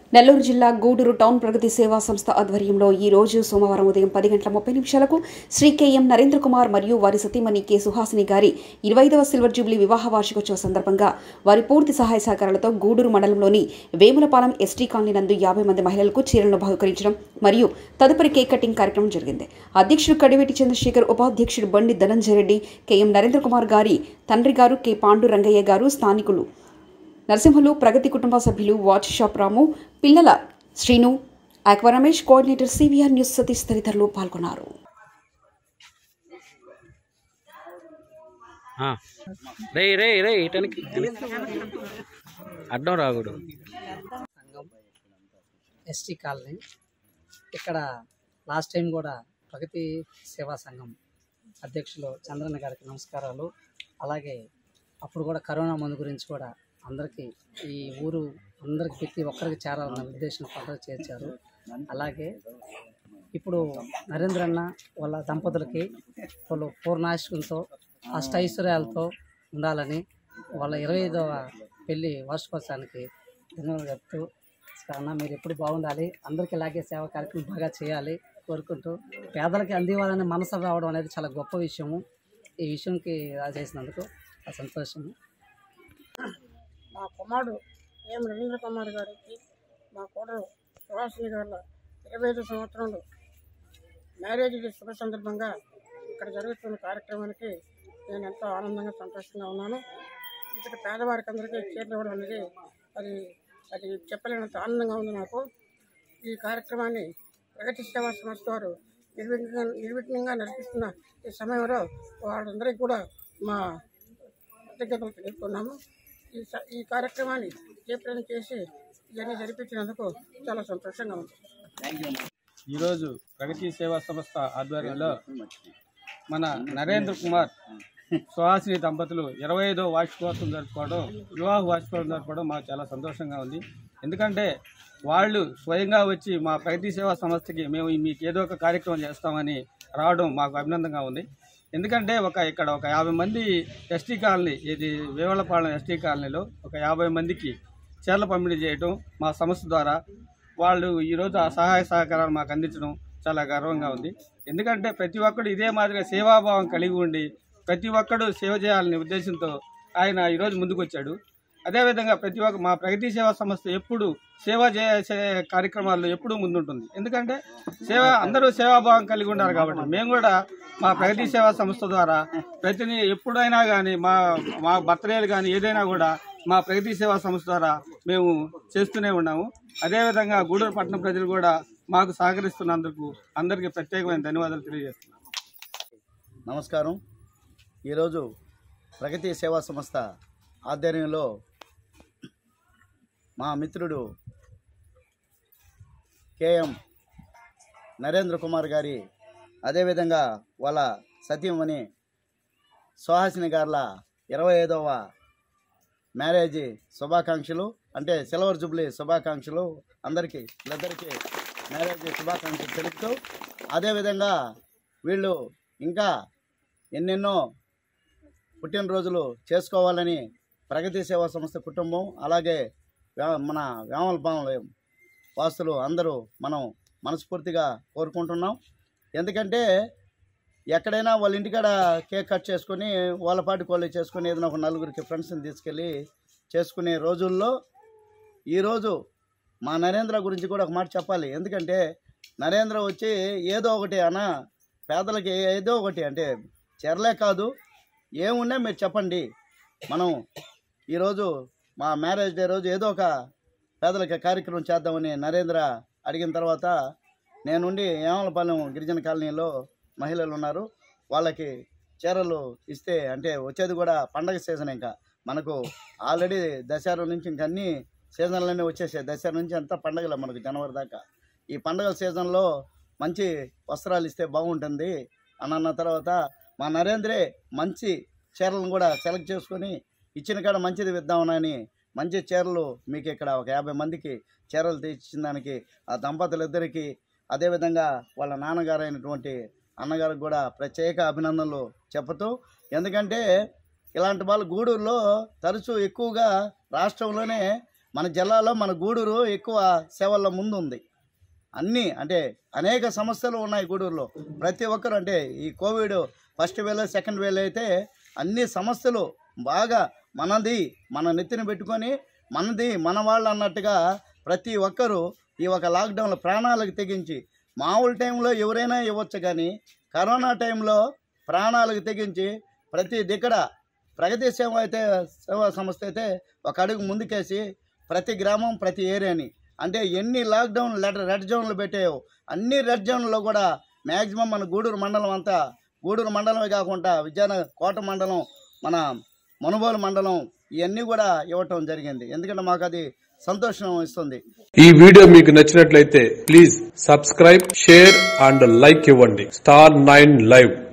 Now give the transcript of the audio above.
నెల్లూరు జిల్లా గూడూరు టౌన్ ప్రగతి సేవా సంస్థ ఆధ్వర్యంలో ఈ రోజు సోమవారం ఉదయం పది గంటల ముప్పై నిమిషాలకు శ్రీ కెఎం నరేంద్ర కుమార్ మరియు వారి సతీమణి కె సుహాసిని గారి ఇరవైదవ సిల్వర్ జూబ్లీ వివాహ వార్షికోత్సవ సందర్భంగా వారి పూర్తి సహాయ సహకారాలతో గూడూరు మండలంలోని వేములపాలెం ఎస్టీ కాలనీ నందు యాభై మంది మహిళలకు చీరలను బహుకరించడం మరియు తదుపరి కేక్ కటింగ్ కార్యక్రమం జరిగింది అధ్యక్షుడు కడివెట్టి చంద్రశేఖర్ ఉపాధ్యక్షుడు బండి ధనంజయ రెడ్డి కెఎం నరేంద్ర కుమార్ గారి తండ్రి గారు కె పాండు రంగయ్య గారు స్థానికులు నరసింహులు ప్రగతి కుటుంబ సభ్యులు వాచ్ షాప్ రాము పిల్లల Srinu aqua Ramesh coordinator CVR news Satish తదితరులు పాల్గొన్నారు ఆ. రే రే రే ఇటనికి అడ్డం రాకూడదు సంఘం ఎస్టీ కాలనీ ఇక్కడ లాస్ట్ టైం కూడా ప్రగతి సేవా సంఘం అధ్యక్షులు చంద్రన్న గారికి నమస్కారాలు అలాగే అప్పుడు కూడా కరోనా మందు గురించి కూడా అందరికీ ఈ ఊరు అందరికి ప్రతి ఒక్కరికి చేరాలన్న ఉద్దేశం పద్ధతి చేర్చారు అలాగే ఇప్పుడు నరేంద్ర అన్న వాళ్ళ దంపతులకి వాళ్ళు పూర్ణాశకంతో అష్టైశ్వర్యాలతో ఉండాలని వాళ్ళ ఇరవై ఐదవ పెళ్లి వార్షికోత్సవానికి ధన్యవాదాలు చెప్తూ అన్న మీరు ఎప్పుడు బాగుండాలి అందరికీ ఇలాగే సేవా కార్యక్రమం బాగా చేయాలి కోరుకుంటూ పేదలకి అందివ్వాలనే మనసు రావడం అనేది చాలా గొప్ప విషయము ఈ విషయంకి ఇలా చేసినందుకు ఆ సంతోషము మా కుమారుడు ఏం రవీంద్ర కుమార్ గారికి మా కోడలు సుహాసిని గారి ఇరవై ఐదు సంవత్సరంలో మ్యారేజ్ డే శుభ సందర్భంగా ఇక్కడ జరుగుతున్న కార్యక్రమానికి నేను ఎంతో ఆనందంగా సంతోషంగా ఉన్నాను ఇక్కడ పేదవారికి అందరికీ చీరలు ఇవ్వడం అనేది అది అది చెప్పలేనంత ఆనందంగా ఉంది నాకు ఈ కార్యక్రమాన్ని ప్రగతి సేవా సంస్థ వారు నిర్విఘ్నంగా నిర్విఘ్నంగా నడిపిస్తున్న ఈ సమయంలో వాళ్ళందరికీ కూడా మా కృతజ్ఞతలు తెలుపుతున్నాము ఈ స- ఈ కార్యక్రమాన్ని జయప్రదం చేసి ఇవన్నీ జరిపించినందుకు చాలా సంతోషంగా ఉంది ఈరోజు ప్రగతి సేవా సంస్థ ఆధ్వర్యంలో మన నరేంద్ర కుమార్ సుహాసిని దంపతులు ఇరవై ఐదో వార్షికోత్సవం జరుపుకోవడం వివాహ వార్షికోత్సవం జరుపుకోవడం మాకు చాలా సంతోషంగా ఉంది ఎందుకంటే వాళ్ళు స్వయంగా వచ్చి మా ప్రగతి సేవా సంస్థకి మేము మీకు ఏదో ఒక కార్యక్రమం చేస్తామని రావడం మాకు అభినందనగా ఉంది ఎందుకంటే ఒక ఇక్కడ ఒక యాభై మంది ఎస్టీ కాలనీ ఇది వేవలపాలెం ఎస్టీ కాలనీలో ఒక యాభై మందికి చీరల పంపిణీ చేయడం మా సంస్థ ద్వారా వాళ్ళు ఈరోజు ఆ సహాయ సహకారాలు మాకు అందించడం చాలా గర్వంగా ఉంది ఎందుకంటే ప్రతి ఒక్కడు ఇదే మాదిరిగా సేవాభావం కలిగి ఉండి ప్రతి ఒక్కడు సేవ చేయాలనే ఉద్దేశంతో ఆయన ఈరోజు ముందుకు వచ్చాడు అదేవిధంగా ప్రతి ఒక్క మా ప్రగతి సేవా సంస్థ ఎప్పుడు సేవ చేసే కార్యక్రమాల్లో ఎప్పుడూ ముందుంటుంది ఎందుకంటే సేవ అందరూ సేవాభావం కలిగి ఉన్నారు కాబట్టి మేము కూడా మా ప్రగతి సేవా సంస్థ ద్వారా ప్రతిని ఎప్పుడైనా కానీ మా మా బర్త్డేలు కానీ ఏదైనా కూడా మా ప్రగతి సేవా సంస్థ ద్వారా మేము చేస్తూనే ఉన్నాము అదేవిధంగా గూడూరు పట్టణ ప్రజలు కూడా మాకు సహకరిస్తున్నందుకు అందరికీ ప్రత్యేకమైన ధన్యవాదాలు తెలియజేస్తున్నాను నమస్కారం ఈరోజు ప్రగతి సేవా సంస్థ ఆధ్వర్యంలో మా మిత్రుడు కేఎం నరేంద్ర కుమార్ గారి అదేవిధంగా వాళ్ళ సతీమణి సుహాసిని గార్ల ఇరవై ఐదవ మ్యారేజ్ శుభాకాంక్షలు అంటే సిల్వర్ జూబ్లీ శుభాకాంక్షలు అందరికీ వీళ్ళిద్దరికీ మ్యారేజ్ శుభాకాంక్షలు తెలుపుతూ అదేవిధంగా వీళ్ళు ఇంకా ఎన్నెన్నో పుట్టినరోజులు చేసుకోవాలని ప్రగతి సేవా సంస్థ కుటుంబం అలాగే వ్యా- మన వేమలపాలెం వాసులు అందరూ మనం మనస్ఫూర్తిగా కోరుకుంటున్నాం ఎందుకంటే ఎక్కడైనా వాళ్ళ ఇంటికాడ కేక్ కట్ చేసుకొని వాళ్ళ పాటికి వాళ్ళు చేసుకొని ఏదైనా ఒక నలుగురికి ఫ్రెండ్స్ని తీసుకెళ్ళి చేసుకునే రోజుల్లో ఈరోజు మా నరేంద్ర గురించి కూడా ఒక మాట చెప్పాలి ఎందుకంటే నరేంద్ర వచ్చి ఏదో ఒకటి అన్న పేదలకి ఏదో ఒకటి అంటే చెరలే కాదు ఏమున్నా మీరు చెప్పండి మనం ఈరోజు మా మ్యారేజ్ డే రోజు ఏదో ఒక పేదలకి కార్యక్రమం చేద్దామని నరేంద్ర అడిగిన తర్వాత నేనుండి ఏమలపాలెం గిరిజన కాలనీలో మహిళలు ఉన్నారు వాళ్ళకి చీరలు ఇస్తే అంటే వచ్చేది కూడా పండగ సీజన్ ఇంకా మనకు ఆల్రెడీ దసరా నుంచి ఇంక అన్ని సీజన్లన్నీ వచ్చేసాయి దసరా నుంచి అంతా పండగలే మనకు జనవరి దాకా ఈ పండగల సీజన్లో మంచి వస్త్రాలు ఇస్తే బాగుంటుంది అని అన్న తర్వాత మా నరేంద్రే మంచి చీరలను కూడా సెలెక్ట్ చేసుకొని ఇచ్చిన కాడ మంచిది ఇద్దామని మంచి చీరలు మీకు ఇక్కడ ఒక యాభై మందికి చీరలు తెచ్చిన దానికి ఆ దంపతులిద్దరికీ అదేవిధంగా వాళ్ళ నాన్నగారు అయినటువంటి అన్నగారికి కూడా ప్రత్యేక అభినందనలు చెప్పుతూ ఎందుకంటే ఇలాంటి వాళ్ళు గూడూరులో తరచూ ఎక్కువగా రాష్ట్రంలోనే మన జిల్లాలో మన గూడూరు ఎక్కువ సేవల్లో ముందు ఉంది అన్నీ అంటే అనేక సమస్యలు ఉన్నాయి గూడూరులో ప్రతి ఒక్కరు అంటే ఈ కోవిడ్ ఫస్ట్ వేలో సెకండ్ వేలో అయితే అన్ని సమస్యలు బాగా మనది మన నెత్తిన పెట్టుకొని మనది మన వాళ్ళు అన్నట్టుగా ప్రతి ఒక్కరూ ఈ ఒక లాక్డౌన్లో ప్రాణాలకు తెగించి మామూలు టైంలో ఎవరైనా ఇవ్వచ్చు కానీ కరోనా టైంలో ప్రాణాలకు తెగించి ప్రతి దిక్కడ ప్రగతి సేవ అయితే సేవా సంస్థ అయితే ఒక అడుగు ముందుకేసి ప్రతి గ్రామం ప్రతి ఏరియాని అంటే ఎన్ని లాక్డౌన్ లెటర్ రెడ్ జోన్లు పెట్టాయో అన్ని రెడ్ జోన్లలో కూడా మ్యాక్సిమం మన గూడూరు మండలం అంతా గూడూరు మండలమే కాకుండా విజయనగర కోట మండలం మన మనుబోలు మండలం ఇవన్నీ కూడా ఇవ్వటం జరిగింది ఎందుకంటే మాకు అది సంతోషం ఇస్తుంది ఈ వీడియో మీకు నచ్చినట్లయితే please subscribe share and like ఇవ్వండి స్టార్ నైన్ లైవ్